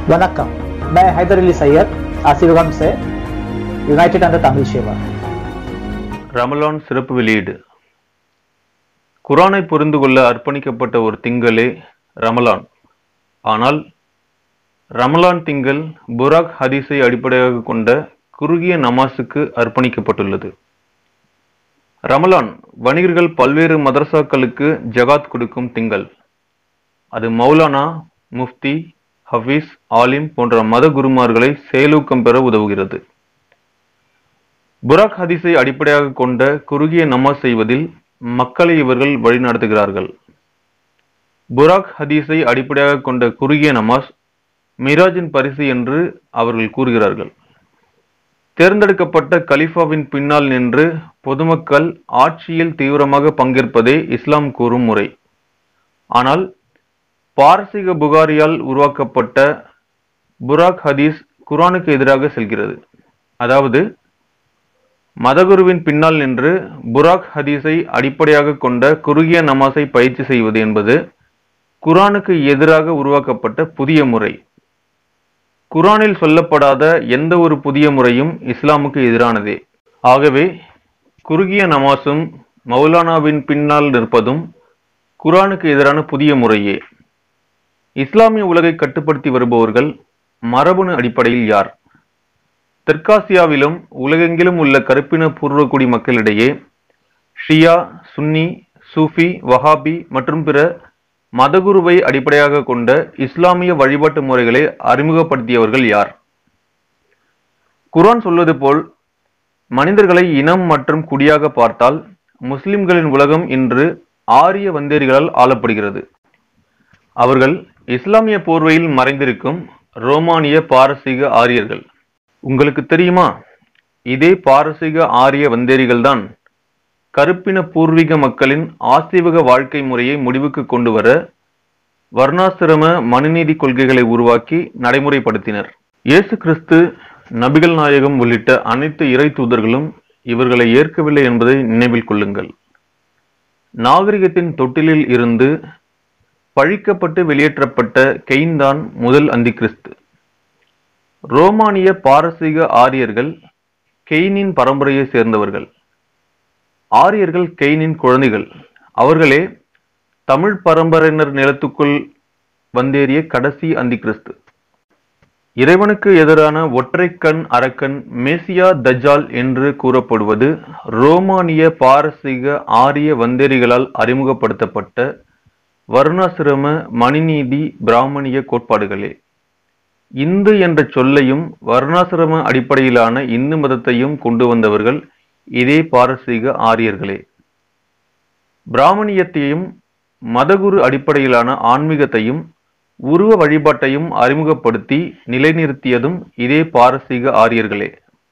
वनक्कम मैं हैदर अली सैयद आशीर्वाद से யுனைடெட் அந்த தமிழ் சேவா ரமலான் சிறப்பு வெளியீடு குரானை புரிந்து கொள்ள அர்ப்பணிக்கப்பட்ட ஒரு திங்களே ரமலான் ஆனால் ரமலான் திங்கள் புராக் ஹதீஸை அடிப்படையாக கொண்ட குறுகிய நமாஸுக்கு அர்ப்பணிக்கப்பட்டுள்ளது ரமலான் வணிகர்கள் பல்வேறு மதரசாக்களுக்கு ஜகாத் கொடுக்கும் திங்கள் அது மௌலானா முஃப்தி ஹஃபீஸ் ஆலிம் போன்ற மத குருமார்களை செயலூக்கம் பெற உதவுகிறது புராக் ஹதீஸை அடிப்படையாக கொண்ட குறுகிய நமாஸ் செய்வதில் மக்களை இவர்கள் வழிநடத்துகிறார்கள் புராக் ஹதீஸை அடிப்படையாக கொண்ட குறுகிய நமாஸ் மிராஜின் பரிசு என்று அவர்கள் கூறுகிறார்கள் தேர்ந்தெடுக்கப்பட்ட கலிஃபாவின் பின்னால் நின்று பொதுமக்கள் ஆட்சியில் தீவிரமாக பங்கேற்பதே இஸ்லாம் கூறும் முறை ஆனால் பாரசீக புகாரியால் உருவாக்கப்பட்ட புராக் ஹதீஸ் குரானுக்கு எதிராக செல்கிறது அதாவது மதகுருவின் பின்னால் நின்று புராக் ஹதீஸை அடிப்படையாக கொண்ட குறுகிய நமாஸை பயிற்சி செய்வது என்பது குரானுக்கு எதிராக உருவாக்கப்பட்ட புதிய முறை குரானில் சொல்லப்படாத எந்த ஒரு புதிய முறையும் இஸ்லாமுக்கு எதிரானதே ஆகவே குறுகிய நமாஸும் மௌலானாவின் பின்னால் நிற்பதும் குரானுக்கு எதிரான புதிய முறையே இஸ்லாமிய உலகை கட்டுப்படுத்தி வருபவர்கள் மரபணு அடிப்படையில் யார் தெற்காசியாவிலும் உலகெங்கிலும் உள்ள கருப்பின பூர்வக்குடி மக்களிடையே ஷியா சுன்னி சூஃபி வஹாபி மற்றும் பிற மதகுருவை அடிப்படையாக கொண்ட இஸ்லாமிய வழிபாட்டு முறைகளை அறிமுகப்படுத்தியவர்கள் யார் குர்ஆன் சொல்வது போல் மனிதர்களை இனம் மற்றும் குடியாக பார்த்தால் முஸ்லிம்களின் உலகம் இன்று ஆரிய வந்தேரிகளால் ஆளப்படுகிறது அவர்கள் இஸ்லாமிய போர்வையில் மறைந்திருக்கும் ரோமானிய பாரசீக ஆரியர்கள் உங்களுக்கு தெரியுமா இதே பாரசீக ஆரிய வந்தேரிகள்தான் கருப்பின பூர்வீக மக்களின் ஆசீவக வாழ்க்கை முறையை முடிவுக்கு கொண்டு வர வர்ணாசிரம மனுநீதி கொள்கைகளை உருவாக்கி நடைமுறைப்படுத்தினர் இயேசு கிறிஸ்து நபிகள் நாயகம் உள்ளிட்ட அனைத்து இறை தூதர்களும் இவர்களை ஏற்கவில்லை என்பதை நினைவில் கொள்ளுங்கள் நாகரிகத்தின் தொட்டிலில் இருந்து பழிக்கப்பட்டு வெளியேற்றப்பட்ட கெயின் தான் முதல் அந்தி கிறிஸ்து ரோமானிய பாரசீக ஆரியர்கள் கெய்னின் பரம்பரையை சேர்ந்தவர்கள் ஆரியர்கள் கெய்னின் குழந்தைகள் அவர்களே தமிழ் பரம்பரையினர் நிலத்துக்குள் வந்தேறிய கடைசி அந்தி கிறிஸ்து இறைவனுக்கு எதிரான ஒற்றை கண் அரக்கன் மேசியா தஜால் என்று கூறப்படுவது ரோமானிய பாரசீக ஆரிய வந்தேரிகளால் அறிமுகப்படுத்தப்பட்ட வர்ணாசிரம மணிநீதி பிராமணிய கோட்பாடுகளே இந்து என்ற சொல்லையும் வர்ணாசிரம அடிப்படையிலான இந்து மதத்தையும் கொண்டு வந்தவர்கள் இதே பாரசீக ஆரியர்களே பிராமணியத்தையும் மதகுரு அடிப்படையிலான ஆன்மீகத்தையும் உருவ வழிபாட்டையும் அறிமுகப்படுத்தி நிலைநிறுத்தியதும் இதே பாரசீக ஆரியர்களே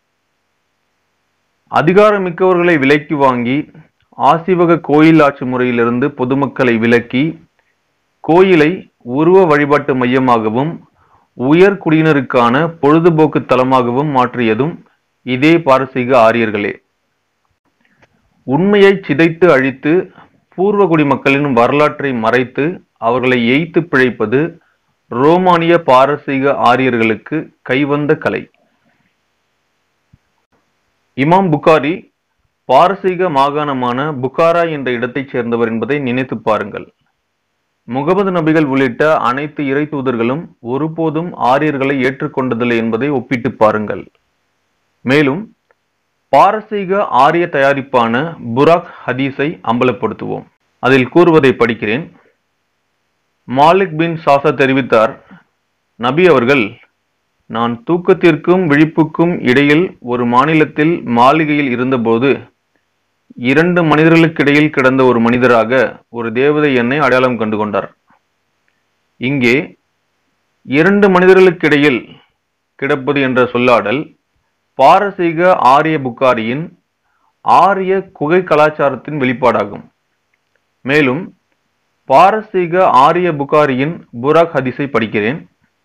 அதிகாரமிக்கவர்களை விலைக்கு வாங்கி ஆசிவக கோயில் ஆட்சி முறையிலிருந்து பொதுமக்களை விலக்கி கோயிலை உருவ வழிபாட்டு மையமாகவும் உயர் குடியினருக்கான பொழுதுபோக்கு தலமாகவும் மாற்றியதும் இதே பாரசீக ஆரியர்களே உண்மையை சிதைத்து அழித்து பூர்வகுடி மக்களின் வரலாற்றை மறைத்து அவர்களை எய்த்து பிழைப்பது ரோமானிய பாரசீக ஆரியர்களுக்கு கைவந்த கலை இமாம் புகாரி பாரசீக மாகாணமான புகாரா என்ற இடத்தைச் சேர்ந்தவர் என்பதை நினைத்து பாருங்கள் முகமது நபிகள் உள்ளிட்ட அனைத்து இறை தூதர்களும் ஒருபோதும் ஆரியர்களை ஏற்றுக்கொண்டதில்லை என்பதை ஒப்பிட்டு பாருங்கள் மேலும் பாரசீக ஆரிய தயாரிப்பான புராக் ஹதீஸை அம்பலப்படுத்துவோம் அதில் கூறுவதை படிக்கிறேன் மாலிக் பின் சாசா தெரிவித்தார் நபி அவர்கள் நான் தூக்கத்திற்கும் விழிப்புக்கும் இடையில் ஒரு மாநிலத்தில் மாளிகையில் இருந்தபோது இரண்டு மனிதர்களுக்கிடையில் கிடந்த ஒரு மனிதராக ஒரு தேவதை என்னை அடையாளம் கண்டு கொண்டார் இங்கே இரண்டு மனிதர்களுக்கிடையில் கிடப்பது என்ற சொல்லாடல் பாரசீக ஆரிய புக்காரியின் ஆரிய குகை கலாச்சாரத்தின் வெளிப்பாடாகும் மேலும் பாரசீக ஆரிய புகாரியின் புராக் ஹதீஸை படிக்கிறேன்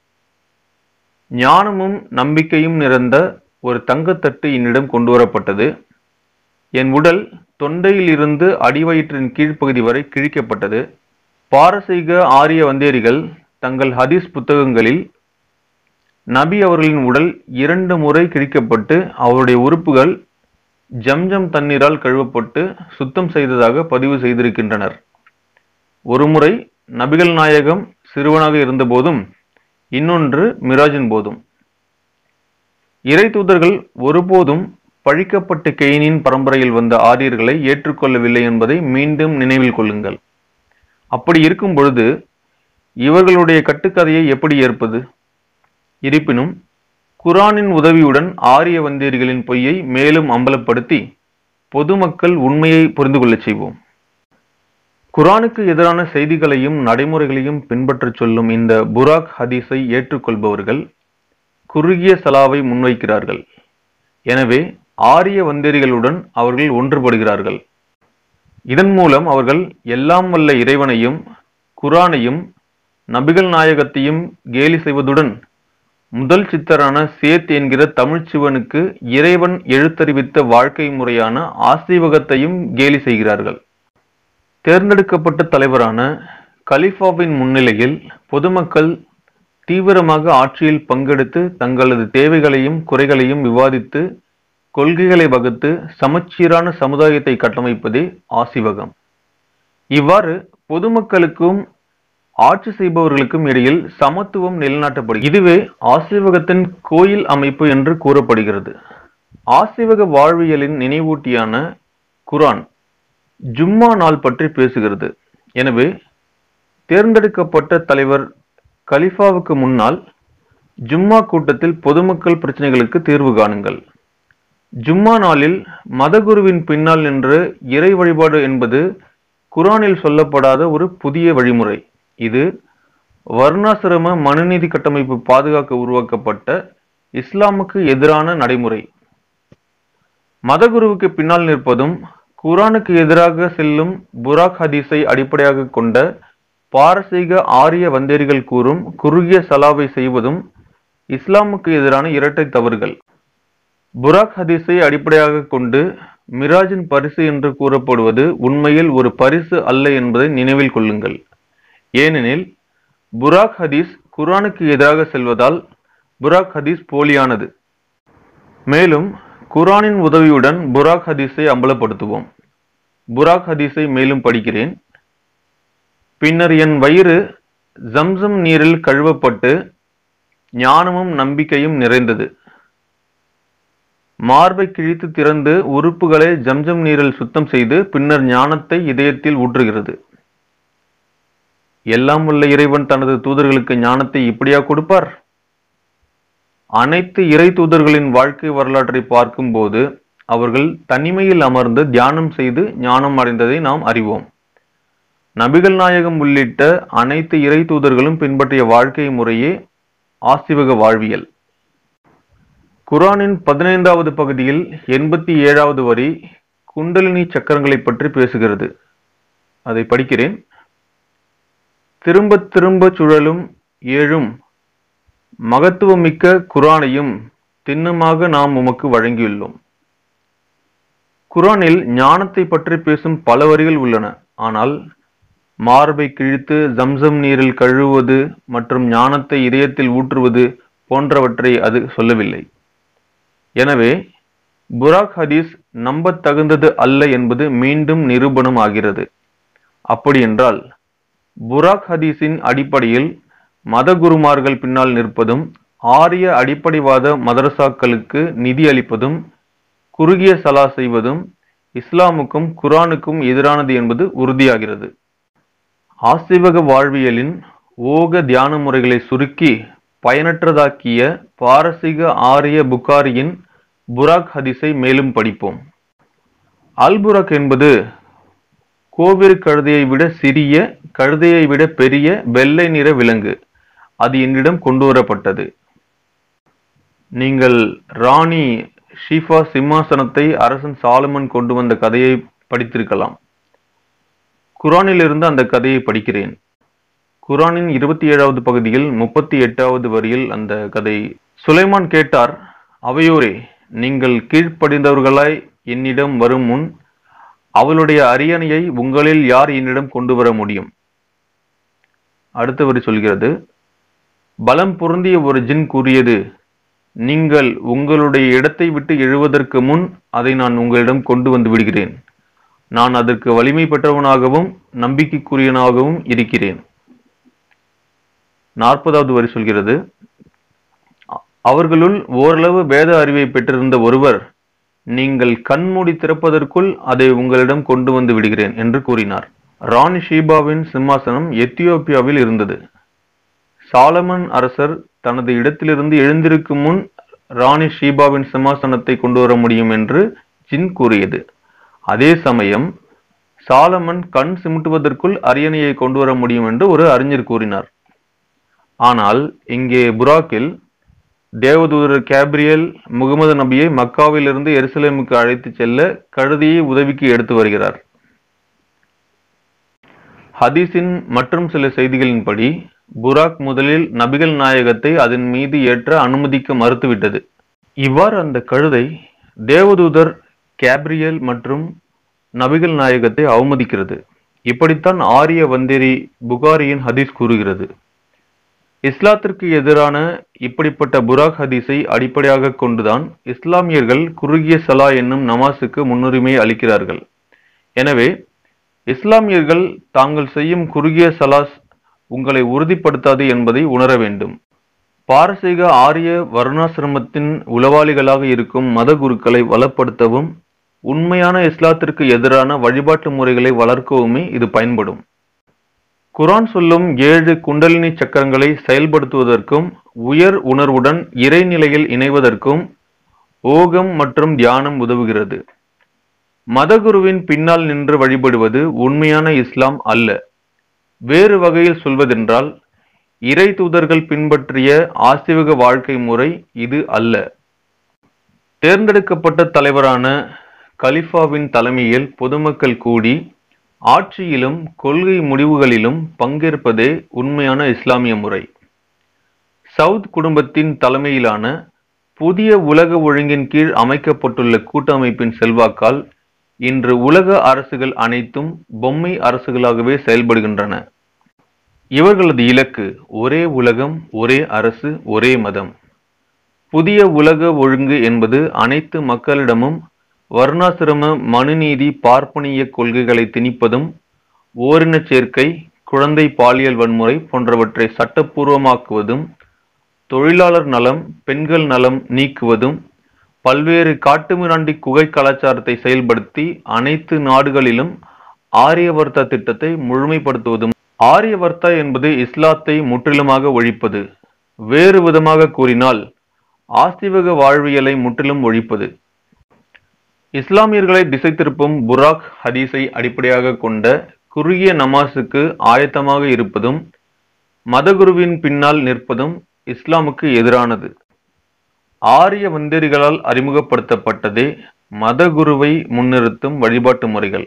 ஞானமும் நம்பிக்கையும் நிறைந்த ஒரு தங்கத்தட்டு என்னிடம் கொண்டு வரப்பட்டது என் உடல் தொண்டையில் இருந்து அடிவயிற்றின் கீழ்ப்பகுதி வரை கிழிக்கப்பட்டது பாரசீக ஆரிய வந்தேரிகள் தங்கள் ஹதீஸ் புத்தகங்களில் நபி அவர்களின் உடல் இரண்டு முறை கிழிக்கப்பட்டு அவருடைய உறுப்புகள் ஜம்ஜம் தண்ணீரால் கழுவப்பட்டு சுத்தம் செய்ததாக பதிவு செய்திருக்கின்றனர் ஒருமுறை நபிகள் நாயகம் சிறுவனாக இருந்தபோதும் இன்னொன்று மிராஜின் போதும் இறை தூதர்கள் ஒருபோதும் பழிக்கப்பட்ட கெயினின் பரம்பரையில் வந்த ஆரியர்களை ஏற்றுக்கொள்ளவில்லை என்பதை மீண்டும் நினைவில் கொள்ளுங்கள் அப்படி இருக்கும் பொழுது இவர்களுடைய கட்டுக்கதையை எப்படி ஏற்பது இருப்பினும் குரானின் உதவியுடன் ஆரிய வந்தேரிகளின் பொய்யை மேலும் அம்பலப்படுத்தி பொதுமக்கள் உண்மையை புரிந்து கொள்ளச் செய்வோம் குரானுக்கு எதிரான செய்திகளையும் நடைமுறைகளையும் பின்பற்றச் சொல்லும் இந்த புராக் ஹதீஸை ஏற்றுக்கொள்பவர்கள் குறுகிய சலாவை முன்வைக்கிறார்கள் எனவே ஆரிய வந்தேரிகளுடன் அவர்கள் ஒன்றுபடுகிறார்கள் இதன் மூலம் அவர்கள் எல்லாம் வல்ல இறைவனையும் குரானையும் நபிகள் நாயகத்தையும் கேலி செய்வதுடன் முதல் சித்தரான சேத் என்கிற தமிழ்ச்சிவனுக்கு இறைவன் எழுத்தறிவித்த வாழ்க்கை முறையான ஆசீவகத்தையும் கேலி செய்கிறார்கள் தேர்ந்தெடுக்கப்பட்ட தலைவரான கலிஃபாவின் முன்னிலையில் பொதுமக்கள் தீவிரமாக ஆட்சியில் பங்கெடுத்து தங்களது தேவைகளையும் குறைகளையும் விவாதித்து கொள்கைகளை வகுத்து சமச்சீரான சமுதாயத்தை கட்டமைப்பதே ஆசிவகம் இவ்வாறு பொதுமக்களுக்கும் ஆட்சி செய்பவர்களுக்கும் இடையில் சமத்துவம் நிலைநாட்டப்படுகிறது இதுவே ஆசிவகத்தின் கோயில் அமைப்பு என்று கூறப்படுகிறது ஆசிவக வாழ்வியலின் நினைவூட்டியான குரான் ஜும்மா நாள் பற்றி பேசுகிறது எனவே தேர்ந்தெடுக்கப்பட்ட தலைவர் கலிஃபாவுக்கு முன்னால் ஜும்மா கூட்டத்தில் பொதுமக்கள் பிரச்சனைகளுக்கு தீர்வு காணுங்கள் ஜும்மா நாளில் மதகுருவின் பின்னால் நின்று இறை வழிபாடு என்பது குரானில் சொல்லப்படாத ஒரு புதிய வழிமுறை இது வர்ணாசிரம மனுநீதி கட்டமைப்பு பாதுகாக்க உருவாக்கப்பட்ட இஸ்லாமுக்கு எதிரான நடைமுறை மதகுருவுக்கு பின்னால் நிற்பதும் குரானுக்கு எதிராக செல்லும் புராக் ஹதீஸை அடிப்படையாக கொண்ட பாரசீக ஆரிய வந்தேரிகள் கூறும் குறுகிய சலாவை செய்வதும் இஸ்லாமுக்கு எதிரான இரட்டை தவறுகள் புராக் ஹதீஸை அடிப்படையாக கொண்டு மிராஜின் பரிசு என்று கூறப்படுவது உண்மையில் ஒரு பரிசு அல்ல என்பதை நினைவில் கொள்ளுங்கள் ஏனெனில் புராக் ஹதீஸ் குரானுக்கு எதிராக செல்வதால் புராக் ஹதீஸ் போலியானது மேலும் குரானின் உதவியுடன் புராக் ஹதீஸை அம்பலப்படுத்துவோம் புராக் ஹதீஸை மேலும் படிக்கிறேன் பின்னர் என் வயிறு ஜம்சம் நீரில் கழுவப்பட்டு ஞானமும் நம்பிக்கையும் நிறைந்தது மார்பை கிழித்து திறந்து உறுப்புகளை ஜம்ஜம் நீரில் சுத்தம் செய்து பின்னர் ஞானத்தை இதயத்தில் ஊற்றுகிறது எல்லாம் உள்ள இறைவன் தனது தூதர்களுக்கு ஞானத்தை இப்படியா கொடுப்பார் அனைத்து இறை தூதர்களின் வாழ்க்கை வரலாற்றை பார்க்கும்போது அவர்கள் தனிமையில் அமர்ந்து தியானம் செய்து ஞானம் அடைந்ததை நாம் அறிவோம் நபிகள் நாயகம் உள்ளிட்ட அனைத்து இறை தூதர்களும் பின்பற்றிய வாழ்க்கை முறையே ஆசிவக வாழ்வியல் குரானின் பதினைந்தாவது பகுதியில் எண்பத்தி ஏழாவது வரி குண்டலினி சக்கரங்களை பற்றி பேசுகிறது அதை படிக்கிறேன் திரும்ப திரும்ப சுழலும் ஏழும் மகத்துவமிக்க குரானையும் திண்ணமாக நாம் உமக்கு வழங்கியுள்ளோம் குரானில் ஞானத்தை பற்றி பேசும் பல வரிகள் உள்ளன ஆனால் மார்பை கிழித்து ஜம்சம் நீரில் கழுவுவது மற்றும் ஞானத்தை இதயத்தில் ஊற்றுவது போன்றவற்றை அது சொல்லவில்லை எனவே புராக் ஹதீஸ் நம்பத் தகுந்தது அல்ல என்பது மீண்டும் நிரூபணம் ஆகிறது அப்படியென்றால் புராக் ஹதீஸின் அடிப்படையில் மதகுருமார்கள் பின்னால் நிற்பதும் ஆரிய அடிப்படைவாத மதரசாக்களுக்கு நிதி அளிப்பதும் குறுகிய சலா செய்வதும் இஸ்லாமுக்கும் குரானுக்கும் எதிரானது என்பது உறுதியாகிறது ஆசிவக வாழ்வியலின் ஓக தியான முறைகளை சுருக்கி பயனற்றதாக்கிய பாரசீக ஆரிய புகாரியின் புராக் ஹதீஸை மேலும் படிப்போம் அல் புராக் என்பது கோவிறு கழுதையை விட சிறிய கழுதையை விட பெரிய வெள்ளை நிற விலங்கு அது என்னிடம் கொண்டு வரப்பட்டது நீங்கள் ராணி ஷீஃபா சிம்மாசனத்தை அரசன் சாலமன் கொண்டு வந்த கதையை படித்திருக்கலாம் குரானிலிருந்து அந்த கதையை படிக்கிறேன் குரானின் இருபத்தி ஏழாவது பகுதியில் முப்பத்தி எட்டாவது வரியில் அந்த கதை சுலைமான் கேட்டார் அவையோரே நீங்கள் கீழ்ப்படிந்தவர்களாய் என்னிடம் வரும் முன் அவளுடைய அரியணையை உங்களில் யார் என்னிடம் கொண்டு வர முடியும் அடுத்த வரி சொல்கிறது பலம் பொருந்திய ஒரு ஜின் கூறியது நீங்கள் உங்களுடைய இடத்தை விட்டு எழுவதற்கு முன் அதை நான் உங்களிடம் கொண்டு வந்து விடுகிறேன் நான் அதற்கு வலிமை பெற்றவனாகவும் நம்பிக்கைக்குரியவனாகவும் இருக்கிறேன் நாற்பதாவது வரி சொல்கிறது "அ- அவர்களுள் ஓரளவு வேத அறிவை பெற்றிருந்த ஒருவர் நீங்கள் கண்மூடி திறப்பதற்குள் அதை உங்களிடம் கொண்டு வந்து விடுகிறேன் என்று கூறினார் ராணி ஷீபாவின் சிம்மாசனம் எத்தியோப்பியாவில் இருந்தது சாலமன் அரசர் தனது இடத்திலிருந்து எழுந்திருக்கும் முன் ராணி ஷீபாவின் சிம்மாசனத்தை கொண்டு வர முடியும் என்று ஜின் கூறியது அதே சமயம் சாலமன் கண் சிமிட்டுவதற்குள் அரியணையை கொண்டு வர முடியும் என்று ஒரு அறிஞர் கூறினார் ஆனால் இங்கே புராக்கில் தேவதூதர் கேப்ரியல் முகமது நபியை மக்காவிலிருந்து எருசலேமுக்கு அழைத்துச் செல்ல கழுதியை உதவிக்கு எடுத்து வருகிறார் ஹதீஸின் மற்றும் சில செய்திகளின்படி புராக் முதலில் நபிகள் நாயகத்தை அதன் மீது ஏற்ற அனுமதிக்க மறுத்துவிட்டது இவ்வாறு அந்த கழுதை தேவதூதர் கேப்ரியல் மற்றும் நபிகள் நாயகத்தை அவமதிக்கிறது இப்படித்தான் ஆரிய வந்தேரி புகாரியின் ஹதீஸ் கூறுகிறது இஸ்லாத்திற்கு எதிரான இப்படிப்பட்ட புராக் ஹதீஸை அடிப்படையாக கொண்டுதான் இஸ்லாமியர்கள் குறுகிய சலா என்னும் நமாஸுக்கு முன்னுரிமை அளிக்கிறார்கள் எனவே இஸ்லாமியர்கள் தாங்கள் செய்யும் குறுகிய சலாஸ் உங்களை உறுதிப்படுத்தாது என்பதை உணர வேண்டும் பாரசீக ஆரிய வர்ணாசிரமத்தின் உளவாளிகளாக இருக்கும் மத குருக்களை வளப்படுத்தவும் உண்மையான இஸ்லாத்திற்கு எதிரான வழிபாட்டு முறைகளை வளர்க்கவுமே இது பயன்படும் குரான் சொல்லும் ஏழு குண்டலினி சக்கரங்களை செயல்படுத்துவதற்கும் உயர் உணர்வுடன் இறைநிலையில் இணைவதற்கும் ஓகம் மற்றும் தியானம் உதவுகிறது மதகுருவின் பின்னால் நின்று வழிபடுவது உண்மையான இஸ்லாம் அல்ல வேறு வகையில் சொல்வதென்றால் இறை தூதர்கள் பின்பற்றிய ஆசிவக வாழ்க்கை முறை இது அல்ல தேர்ந்தெடுக்கப்பட்ட தலைவரான கலிஃபாவின் தலைமையில் பொதுமக்கள் கூடி ஆட்சியிலும் கொள்கை முடிவுகளிலும் பங்கேற்பதே உண்மையான இஸ்லாமிய முறை சவுத் குடும்பத்தின் தலைமையிலான புதிய உலக ஒழுங்கின் கீழ் அமைக்கப்பட்டுள்ள கூட்டமைப்பின் செல்வாக்கால் இன்று உலக அரசுகள் அனைத்தும் பொம்மை அரசுகளாகவே செயல்படுகின்றன இவர்களது இலக்கு ஒரே உலகம் ஒரே அரசு ஒரே மதம் புதிய உலக ஒழுங்கு என்பது அனைத்து மக்களிடமும் வர்ணாசிரம மனுநீதி பார்ப்பனிய கொள்கைகளை திணிப்பதும் ஓரினச் சேர்க்கை குழந்தை பாலியல் வன்முறை போன்றவற்றை சட்டப்பூர்வமாக்குவதும் தொழிலாளர் நலம் பெண்கள் நலம் நீக்குவதும் பல்வேறு காட்டுமிராண்டி குகை கலாச்சாரத்தை செயல்படுத்தி அனைத்து நாடுகளிலும் ஆரியவர்த்த திட்டத்தை முழுமைப்படுத்துவதும் ஆரியவர்த்தா என்பது இஸ்லாத்தை முற்றிலுமாக ஒழிப்பது வேறு விதமாக கூறினால் ஆஸ்திவக வாழ்வியலை முற்றிலும் ஒழிப்பது இஸ்லாமியர்களை திசை திருப்பும் புராக் ஹதீஸை அடிப்படையாக கொண்ட குறுகிய நமாஸுக்கு ஆயத்தமாக இருப்பதும் மதகுருவின் பின்னால் நிற்பதும் இஸ்லாமுக்கு எதிரானது ஆரிய வந்தேரிகளால் அறிமுகப்படுத்தப்பட்டதே மதகுருவை முன்னிறுத்தும் வழிபாட்டு முறைகள்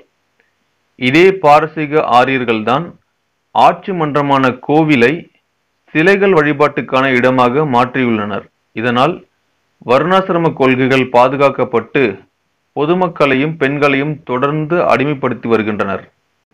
இதே பாரசீக ஆரியர்கள்தான் ஆட்சி மன்றமான கோவிலை சிலைகள் வழிபாட்டுக்கான இடமாக மாற்றியுள்ளனர் இதனால் வர்ணாசிரம கொள்கைகள் பாதுகாக்கப்பட்டு பொதுமக்களையும் பெண்களையும் தொடர்ந்து அடிமைப்படுத்தி வருகின்றனர்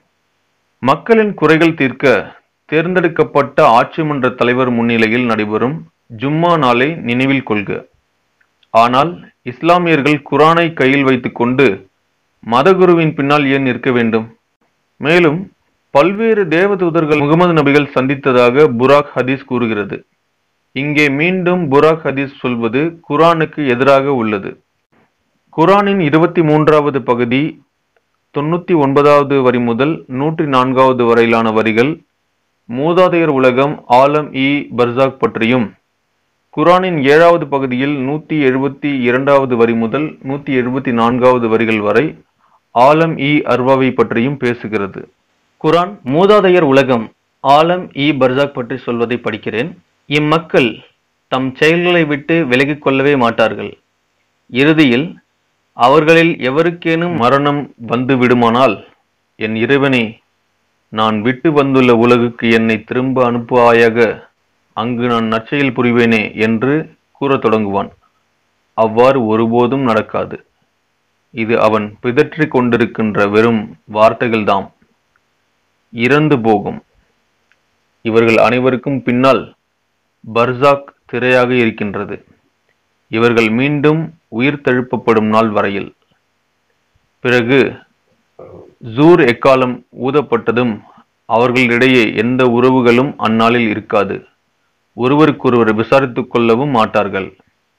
மக்களின் குறைகள் தீர்க்க தேர்ந்தெடுக்கப்பட்ட ஆட்சி மன்ற தலைவர் முன்னிலையில் நடைபெறும் ஜும்மா நாளை நினைவில் கொள்க ஆனால் இஸ்லாமியர்கள் குரானை கையில் வைத்துக்கொண்டு மதகுருவின் பின்னால் ஏன் நிற்க வேண்டும் மேலும் பல்வேறு தேவதூதர்கள் முகமது நபிகள் சந்தித்ததாக புராக் ஹதீஸ் கூறுகிறது இங்கே மீண்டும் புராக் ஹதீஸ் சொல்வது குரானுக்கு எதிராக உள்ளது குரானின் இருபத்தி மூன்றாவது பகுதி தொண்ணூத்தி ஒன்பதாவது வரி முதல் நூற்றி நான்காவது வரையிலான வரிகள் மூதாதையர் உலகம் ஆலம் இ பர்சாக் பற்றியும் குரானின் ஏழாவது பகுதியில் நூத்தி எழுபத்தி இரண்டாவது வரி முதல் நூத்தி எழுபத்தி நான்காவது வரிகள் வரை ஆலம் இ அர்வாவை பற்றியும் பேசுகிறது குரான் மூதாதையர் உலகம் ஆலம் இ பர்சாக் பற்றி சொல்வதை படிக்கிறேன் இம்மக்கள் தம் செயல்களை விட்டு விலகிக் கொள்ளவே மாட்டார்கள் இறுதியில் அவர்களில் எவருக்கேனும் மரணம் வந்து விடுமானால் என் இறைவனே நான் விட்டு வந்துள்ள உலகுக்கு என்னை திரும்ப அனுப்புவாயாக அங்கு நான் நற்செயல் புரிவேனே என்று கூறத் தொடங்குவான் அவ்வாறு ஒருபோதும் நடக்காது இது அவன் பிதற்றிக் கொண்டிருக்கின்ற வெறும் வார்த்தைகள்தாம் இறந்து போகும் இவர்கள் அனைவருக்கும் பின்னால் பர்சாக் திரையாக இருக்கின்றது இவர்கள் மீண்டும் உயிர் தழுப்பப்படும் நாள் வரையில் பிறகு ஜூர் எக்காலம் ஊதப்பட்டதும் அவர்களிடையே எந்த உறவுகளும் அந்நாளில் இருக்காது ஒருவருக்கொருவர் விசாரித்துக் கொள்ளவும் மாட்டார்கள்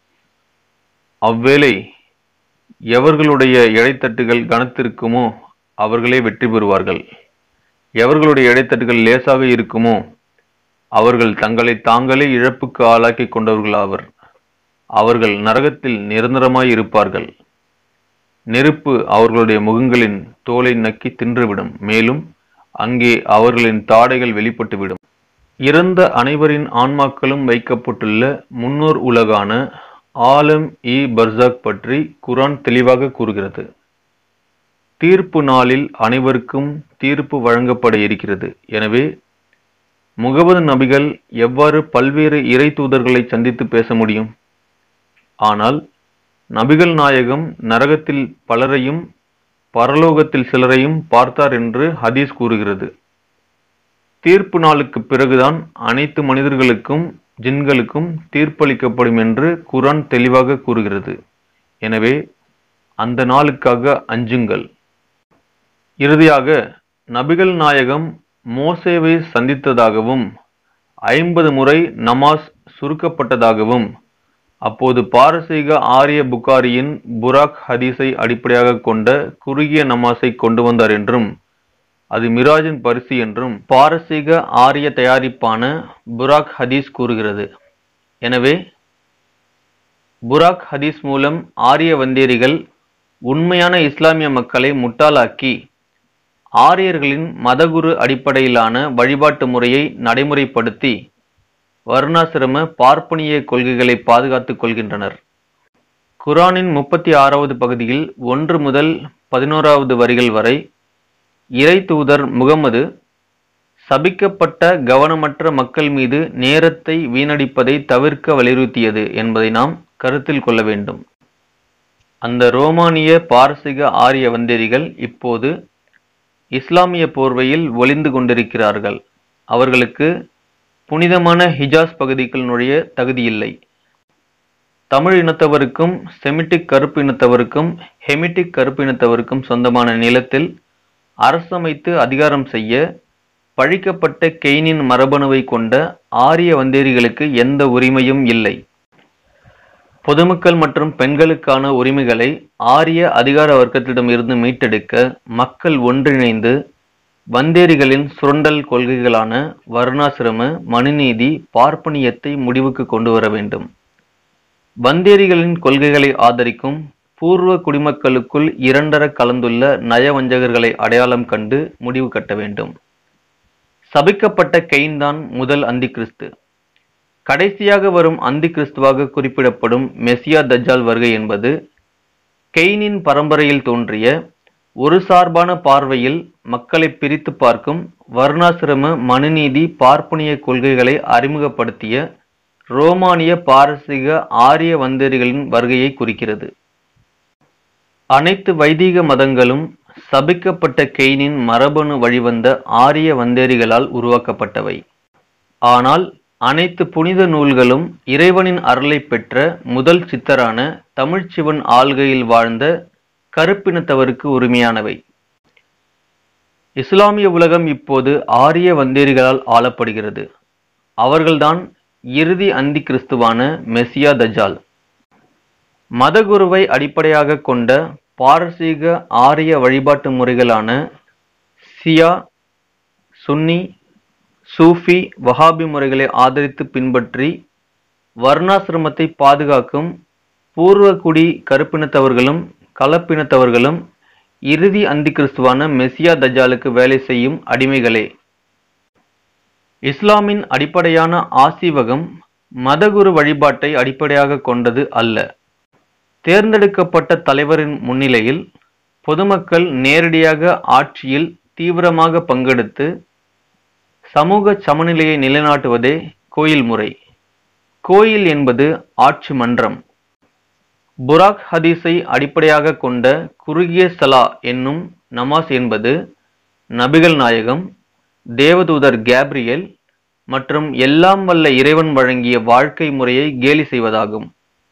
அவ்வேளை எவர்களுடைய இடைத்தட்டுகள் கனத்திருக்குமோ அவர்களே வெற்றி பெறுவார்கள் எவர்களுடைய இடைத்தட்டுகள் லேசாக இருக்குமோ அவர்கள் தங்களை தாங்களே இழப்புக்கு ஆளாக்கி கொண்டவர்களாவர் அவர்கள் நரகத்தில் நிரந்தரமாய் இருப்பார்கள் நெருப்பு அவர்களுடைய முகங்களின் தோலை நக்கி தின்றுவிடும் மேலும் அங்கே அவர்களின் தாடைகள் வெளிப்பட்டுவிடும் இறந்த அனைவரின் ஆன்மாக்களும் வைக்கப்பட்டுள்ள முன்னோர் உலகான ஆலம் இ பர்சாக் பற்றி குரான் தெளிவாக கூறுகிறது தீர்ப்பு நாளில் அனைவருக்கும் தீர்ப்பு வழங்கப்பட இருக்கிறது எனவே முகமது நபிகள் எவ்வாறு பல்வேறு இறை தூதர்களை சந்தித்து பேச முடியும் ஆனால் நபிகள் நாயகம் நரகத்தில் பலரையும் பரலோகத்தில் சிலரையும் பார்த்தார் என்று ஹதீஸ் கூறுகிறது தீர்ப்பு நாளுக்கு பிறகுதான் அனைத்து மனிதர்களுக்கும் ஜின்களுக்கும் தீர்ப்பளிக்கப்படும் என்று குரான் தெளிவாக கூறுகிறது எனவே அந்த நாளுக்காக அஞ்சுங்கள் இறுதியாக நபிகள் நாயகம் மோசேவை சந்தித்ததாகவும் ஐம்பது முறை நமாஸ் சுருக்கப்பட்டதாகவும் அப்போது பாரசீக ஆரிய புகாரியின் புராக் ஹதீஸை அடிப்படையாக கொண்ட குறுகிய நமாஸை கொண்டு வந்தார் என்றும் அது மிராஜின் பரிசு என்றும் பாரசீக ஆரிய தயாரிப்பான புராக் ஹதீஸ் கூறுகிறது எனவே புராக் ஹதீஸ் மூலம் ஆரிய வந்தேரிகள் உண்மையான இஸ்லாமிய மக்களை முட்டாளாக்கி ஆரியர்களின் மதகுரு அடிப்படையிலான வழிபாட்டு முறையை நடைமுறைப்படுத்தி வர்ணாசிரம பார்ப்பனிய கொள்கைகளை பாதுகாத்துக் கொள்கின்றனர் குரானின் முப்பத்தி ஆறாவது பகுதியில் ஒன்று முதல் பதினோராவது வரிகள் வரை இறை தூதர் முகமது சபிக்கப்பட்ட கவனமற்ற மக்கள் மீது நேரத்தை வீணடிப்பதை தவிர்க்க வலியுறுத்தியது என்பதை நாம் கருத்தில் கொள்ள வேண்டும் அந்த ரோமானிய பாரசீக ஆரிய வந்தேரிகள் இப்போது இஸ்லாமிய போர்வையில் ஒளிந்து கொண்டிருக்கிறார்கள் அவர்களுக்கு புனிதமான ஹிஜாஸ் பகுதிக்குள் நுழைய தகுதியில்லை தமிழ் இனத்தவருக்கும் செமிட்டிக் கருப்பு இனத்தவருக்கும் ஹெமிட்டிக் கருப்பு இனத்தவருக்கும் சொந்தமான நிலத்தில் அரசமைத்து அதிகாரம் செய்ய பழிக்கப்பட்ட கெய்னின் மரபணுவை கொண்ட ஆரிய வந்தேரிகளுக்கு எந்த உரிமையும் இல்லை பொதுமக்கள் மற்றும் பெண்களுக்கான உரிமைகளை ஆரிய அதிகார வர்க்கத்திடமிருந்து மீட்டெடுக்க மக்கள் ஒன்றிணைந்து வந்தேரிகளின் சுரண்டல் கொள்கைகளான வர்ணாசிரம மனுநீதி பார்ப்பனியத்தை முடிவுக்கு கொண்டு வர வேண்டும் வந்தேரிகளின் கொள்கைகளை ஆதரிக்கும் பூர்வ குடிமக்களுக்குள் இரண்டர கலந்துள்ள நயவஞ்சகர்களை அடையாளம் கண்டு முடிவு கட்ட வேண்டும் சபிக்கப்பட்ட கெய்ன்தான் முதல் அந்தி கிறிஸ்து கடைசியாக வரும் அந்தி கிறிஸ்துவாக குறிப்பிடப்படும் மெசியா தஜ்ஜால் வருகை என்பது கெய்னின் பரம்பரையில் தோன்றிய ஒரு சார்பான பார்வையில் மக்களை பிரித்து பார்க்கும் வர்ணாசிரம மனுநீதி பார்ப்பனிய கொள்கைகளை அறிமுகப்படுத்திய ரோமானிய பாரசீக ஆரிய வந்தேரிகளின் வருகையை குறிக்கிறது அனைத்து வைதீக மதங்களும் சபிக்கப்பட்ட கெய்னின் மரபணு வழிவந்த ஆரிய வந்தேரிகளால் உருவாக்கப்பட்டவை ஆனால் அனைத்து புனித நூல்களும் இறைவனின் அருளை பெற்ற முதல் சித்தரான தமிழ்ச்சிவன் ஆள்கையில் வாழ்ந்த கருப்பினத்தவருக்கு உரிமையானவை இஸ்லாமிய உலகம் இப்போது ஆரிய வந்தேரிகளால் ஆளப்படுகிறது அவர்கள்தான் இறுதி அந்தி கிறிஸ்துவான மெசியா தஜால் மதகுருவை அடிப்படையாக கொண்ட பாரசீக ஆரிய வழிபாட்டு முறைகளான சியா சுன்னி சூஃபி வஹாபி முறைகளை ஆதரித்து பின்பற்றி வர்ணாசிரமத்தை பாதுகாக்கும் பூர்வகுடி கருப்பினத்தவர்களும் கலப்பினத்தவர்களும் இறுதி அந்தி கிறிஸ்துவான மெசியா தஜாலுக்கு வேலை செய்யும் அடிமைகளே இஸ்லாமின் அடிப்படையான ஆசீவகம் மதகுரு வழிபாட்டை அடிப்படையாக கொண்டது அல்ல தேர்ந்தெடுக்கப்பட்ட தலைவரின் முன்னிலையில் பொதுமக்கள் நேரடியாக ஆட்சியில் தீவிரமாக பங்கெடுத்து சமூக சமநிலையை நிலைநாட்டுவதே கோயில் முறை கோயில் என்பது ஆட்சி மன்றம் புராக் ஹதீஸை அடிப்படையாக கொண்ட குறுகிய சலா என்னும் நமாஸ் என்பது நபிகள் நாயகம் தேவதூதர் கேப்ரியல் மற்றும் எல்லாம் வல்ல இறைவன் வழங்கிய வாழ்க்கை முறையை கேலி செய்வதாகும்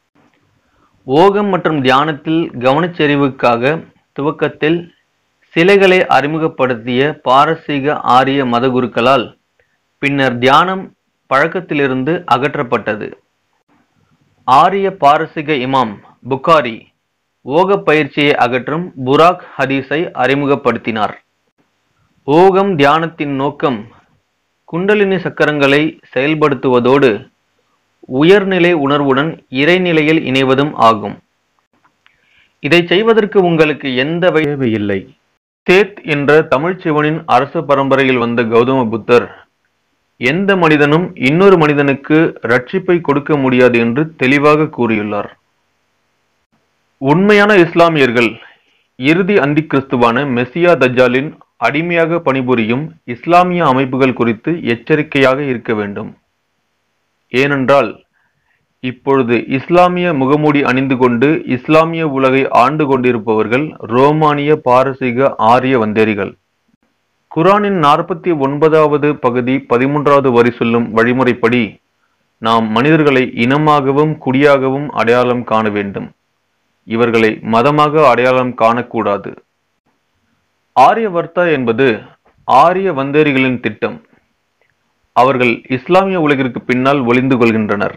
ஓகம் மற்றும் தியானத்தில் கவனச்செறிவுக்காக துவக்கத்தில் சிலைகளை அறிமுகப்படுத்திய பாரசீக ஆரிய மதகுருக்களால் பின்னர் தியானம் பழக்கத்திலிருந்து அகற்றப்பட்டது ஆரிய பாரசீக இமாம் புகாரி ஓக பயிற்சியை அகற்றும் புராக் ஹதீஸை அறிமுகப்படுத்தினார் ஓகம் தியானத்தின் நோக்கம் குண்டலினி சக்கரங்களை செயல்படுத்துவதோடு உயர்நிலை உணர்வுடன் இறைநிலையில் இணைவதும் ஆகும் இதை செய்வதற்கு உங்களுக்கு எந்த வகை தேவையில்லை சேத் என்ற தமிழ்ச் சிவனின் அரச பரம்பரையில் வந்த கௌதம புத்தர் எந்த மனிதனும் இன்னொரு மனிதனுக்கு ரட்சிப்பை கொடுக்க முடியாது என்று தெளிவாக கூறியுள்ளார் உண்மையான இஸ்லாமியர்கள் இறுதி அந்தி கிறிஸ்துவான மெசியா தஜ்ஜாலின் அடிமையாக பணிபுரியும் இஸ்லாமிய அமைப்புகள் குறித்து எச்சரிக்கையாக இருக்க வேண்டும் ஏனென்றால் இப்பொழுது இஸ்லாமிய முகமூடி அணிந்து கொண்டு இஸ்லாமிய உலகை ஆண்டு கொண்டிருப்பவர்கள் ரோமானிய பாரசீக ஆரிய வந்தேரிகள் குரானின் நாற்பத்தி ஒன்பதாவது பகுதி பதிமூன்றாவது வரி சொல்லும் வழிமுறைப்படி நாம் மனிதர்களை இனமாகவும் குடியாகவும் அடையாளம் காண வேண்டும் இவர்களை மதமாக அடையாளம் காணக்கூடாது ஆரியவர்த்தா என்பது ஆரிய வந்தேரிகளின் திட்டம் அவர்கள் இஸ்லாமிய உலகிற்கு பின்னால் ஒளிந்து கொள்கின்றனர்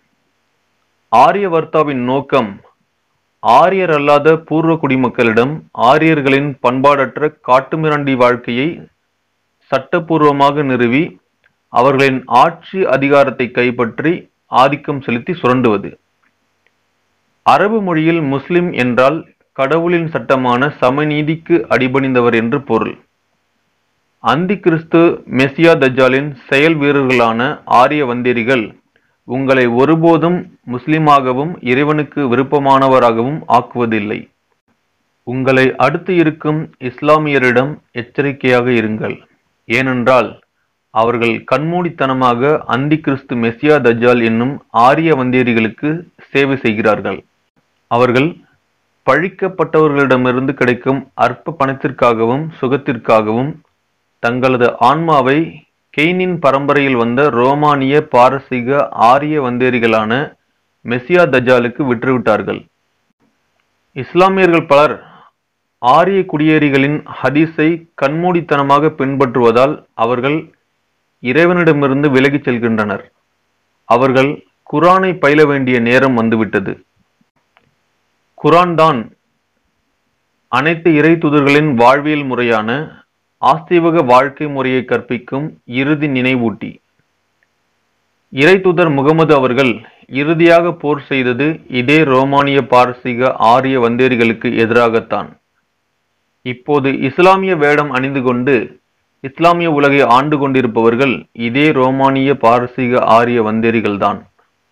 ஆரியவர்த்தாவின் நோக்கம் ஆரியர் அல்லாத பூர்வ குடிமக்களிடம் ஆரியர்களின் பண்பாடற்ற காட்டுமிராண்டி வாழ்க்கையை சட்டப்பூர்வமாக நிறுவி அவர்களின் ஆட்சி அதிகாரத்தை கைப்பற்றி ஆதிக்கம் செலுத்தி சுரண்டுவது அரபு மொழியில் முஸ்லிம் என்றால் கடவுளின் சட்டமான சமநீதிக்கு அடிபணிந்தவர் என்று பொருள் அந்தி கிறிஸ்து மெசியா தஜ்ஜாலின் செயல் வீரர்களான ஆரிய வந்தேரிகள் உங்களை ஒருபோதும் முஸ்லிமாகவும் இறைவனுக்கு விருப்பமானவராகவும் ஆக்குவதில்லை உங்களை அடுத்து இருக்கும் இஸ்லாமியரிடம் எச்சரிக்கையாக இருங்கள் ஏனென்றால் அவர்கள் கண்மூடித்தனமாக அந்தி கிறிஸ்து மெசியா தஜ்ஜால் என்னும் ஆரிய வந்தேரிகளுக்கு சேவை செய்கிறார்கள் அவர்கள் பழிக்கப்பட்டவர்களிடமிருந்து கிடைக்கும் அற்ப பணத்திற்காகவும் சுகத்திற்காகவும் தங்களது ஆன்மாவை கெய்னின் பரம்பரையில் வந்த ரோமானிய பாரசீக ஆரிய வந்தேரிகளான மெசியா தஜாலுக்கு விற்றுவிட்டார்கள் இஸ்லாமியர்கள் பலர் ஆரிய குடியேறிகளின் ஹதீஸை கண்மூடித்தனமாக பின்பற்றுவதால் அவர்கள் இறைவனிடமிருந்து விலகிச் செல்கின்றனர் அவர்கள் குரானை பயில வேண்டிய நேரம் வந்துவிட்டது குரான் தான் அனைத்து இறை தூதர்களின் வாழ்வியல் முறையான ஆஸ்தீவக வாழ்க்கை முறையை கற்பிக்கும் இறுதி நினைவூட்டி இறை தூதர் முகமது அவர்கள் இறுதியாக போர் செய்தது இதே ரோமானிய பாரசீக ஆரிய வந்தேரிகளுக்கு எதிராகத்தான் இப்போது இஸ்லாமிய வேடம் அணிந்து கொண்டு இஸ்லாமிய உலகை ஆண்டு கொண்டிருப்பவர்கள் இதே ரோமானிய பாரசீக ஆரிய வந்தேரிகள்தான்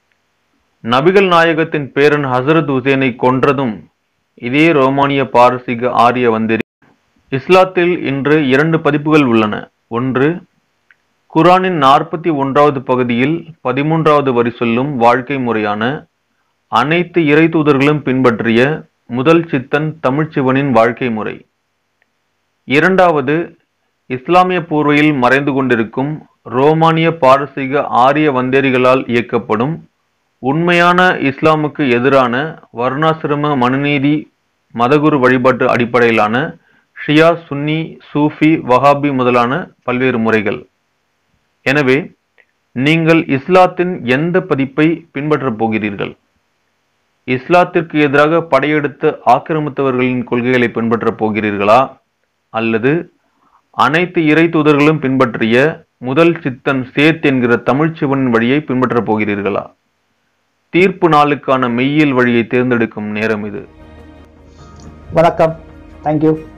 நபிகள் நாயகத்தின் பேரன் ஹசரத் ஹுசேனை கொன்றதும் இதே ரோமானிய பாரசீக ஆரிய வந்தேரி இஸ்லாத்தில் இன்று இரண்டு பதிப்புகள் உள்ளன ஒன்று குரானின் நாற்பத்தி ஒன்றாவது பகுதியில் பதிமூன்றாவது வரி சொல்லும் வாழ்க்கை முறையான அனைத்து இறை தூதர்களும் பின்பற்றிய முதல் சித்தன் தமிழ்ச்சிவனின் வாழ்க்கை முறை இரண்டாவது இஸ்லாமிய பூர்வையில் மறைந்து கொண்டிருக்கும் ரோமானிய பாரசீக ஆரிய வந்தேரிகளால் இயக்கப்படும் உண்மையான இஸ்லாமுக்கு எதிரான வர்ணாசிரம மனுநீதி மதகுரு வழிபாட்டு அடிப்படையிலான ஷியா சுன்னி சூஃபி வஹாபி முதலான பல்வேறு முறைகள் எனவே நீங்கள் இஸ்லாத்தின் எந்த பதிப்பை பின்பற்றப் போகிறீர்கள் இஸ்லாத்திற்கு எதிராக படையெடுத்து ஆக்கிரமித்தவர்களின் கொள்கைகளை பின்பற்றப் போகிறீர்களா அல்லது அனைத்து இறை தூதர்களும் பின்பற்றிய முதல் சித்தன் சேத் என்கிற தமிழ்ச்சிவனின் வழியை பின்பற்றப் போகிறீர்களா தீர்ப்பு நாளுக்கான மெய்யியல் வழியை தேர்ந்தெடுக்கும் நேரம் இது வணக்கம் தேங்க்யூ